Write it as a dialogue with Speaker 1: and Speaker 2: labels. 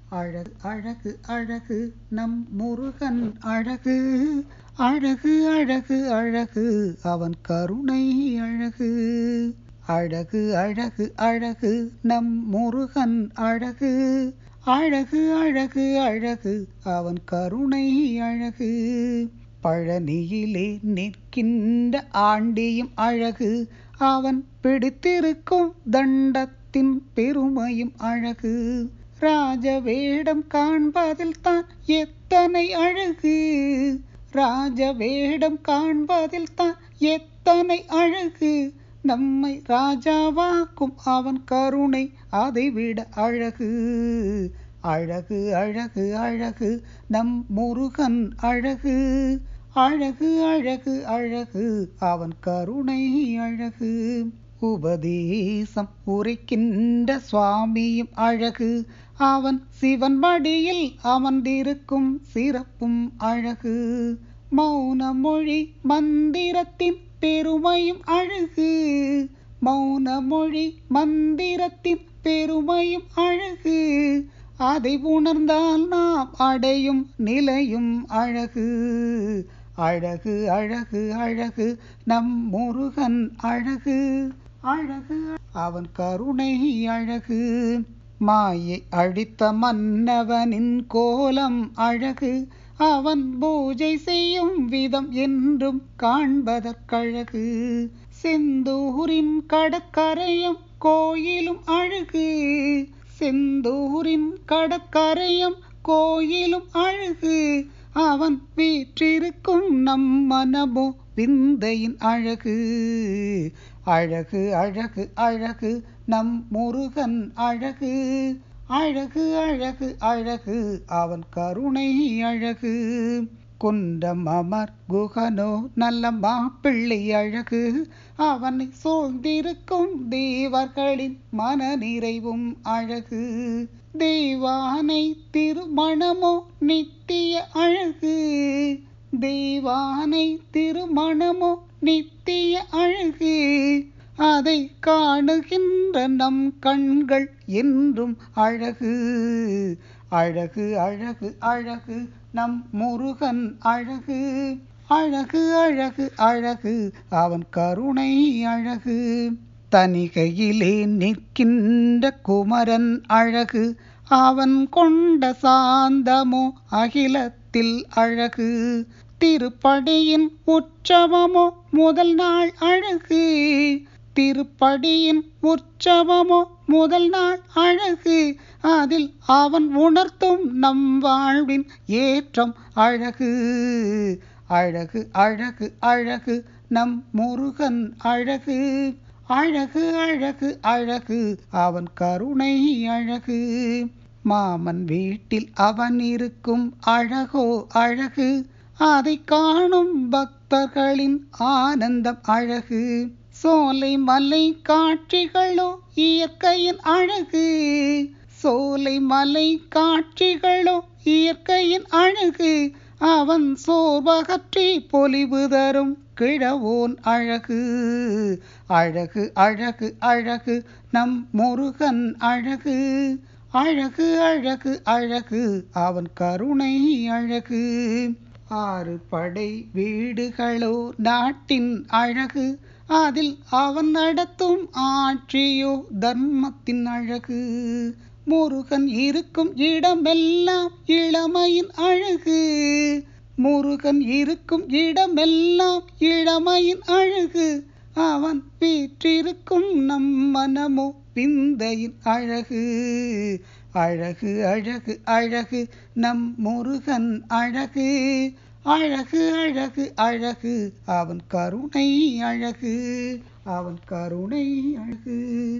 Speaker 1: அழகு அழகு அழகு நம் முருகன் அழகு அழகு அழகு அழகு அவன் கருணை அழகு அழகு அழகு அழகு நம் முருகன் அழகு அழகு அழகு அழகு அவன் கருணை அழகு பழனியிலே நிற்கின்ற ஆண்டியும் அழகு அவன் பிடித்திருக்கும் தண்டத்தின் பெருமையும் அழகு ராஜ வேடம் காண்பதில் தான் எத்தனை அழகு ராஜ வேடம் காண்பதில் தான் எத்தனை அழகு நம்மை ராஜாவாக்கும் அவன் கருணை அதைவிட அழகு அழகு அழகு அழகு நம் முருகன் அழகு அழகு அழகு அழகு அவன் கருணை அழகு உபதேசம் உரைக்கின்ற சுவாமியும் அழகு அவன் சிவன் மடியில் அமர்ந்திருக்கும் சிறப்பும் அழகு மௌன மொழி மந்திரத்தின் பெருமையும் அழகு மௌன மொழி மந்திரத்தின் பெருமையும் அழகு அதை உணர்ந்தால் நாம் அடையும் நிலையும் அழகு அழகு அழகு அழகு நம் முருகன் அழகு அழகு அவன் கருணை அழகு மாயை அழித்த மன்னவனின் கோலம் அழகு அவன் பூஜை செய்யும் விதம் என்றும் காண்பதற்கழகு செந்தூரின் கடற்கரையும் கோயிலும் அழகு செந்தூரின் கடற்கரையும் கோயிலும் அழகு அவன் வீற்றிருக்கும் நம் மனமோ விந்தையின் அழகு அழகு அழகு அழகு நம் முருகன் அழகு அழகு அழகு அழகு அவன் கருணை அழகு குண்டம் அமர் குகனோ நல்ல மாப்பிள்ளை அழகு அவனை சூழ்ந்திருக்கும் தேவர்களின் மன நிறைவும் அழகு தெய்வானை திருமணமோ நித்திய அழகு தெய்வானை திருமணமோ நித்திய அழகு அதை காணுகின்ற நம் கண்கள் என்றும் அழகு அழகு அழகு அழகு நம் முருகன் அழகு அழகு அழகு அழகு அவன் கருணை அழகு தனிகையிலே நிற்கின்ற குமரன் அழகு அவன் கொண்ட சாந்தமோ அகிலத்தில் அழகு திருப்படியின் உற்சவமோ முதல் நாள் அழகு திருப்படியின் உற்சவமோ முதல் நாள் அழகு அதில் அவன் உணர்த்தும் நம் வாழ்வின் ஏற்றம் அழகு அழகு அழகு அழகு நம் முருகன் அழகு அழகு அழகு அழகு அவன் கருணை அழகு மாமன் வீட்டில் அவன் இருக்கும் அழகோ அழகு அதை காணும் பக்தர்களின் ஆனந்தம் அழகு சோலை மலை காட்சிகளோ இயற்கையின் அழகு சோலை மலை காட்சிகளோ இயற்கையின் அழகு அவன் சோர்வகற்றி பொலிவு தரும் கிழவோன் அழகு அழகு அழகு அழகு நம் முருகன் அழகு அழகு அழகு அழகு அவன் கருணை அழகு ஆறு படை வீடுகளோ நாட்டின் அழகு அதில் அவன் நடத்தும் ஆட்சியோ தர்மத்தின் அழகு முருகன் இருக்கும் இடமெல்லாம் இளமையின் அழகு முருகன் இருக்கும் இடமெல்லாம் இளமையின் அழகு அவன் வீற்றிருக்கும் நம் மனமோ விந்தையின் அழகு அழகு அழகு அழகு நம் முருகன் அழகு அழகு அழகு அழகு அவன் கருணை அழகு அவன் கருணை அழகு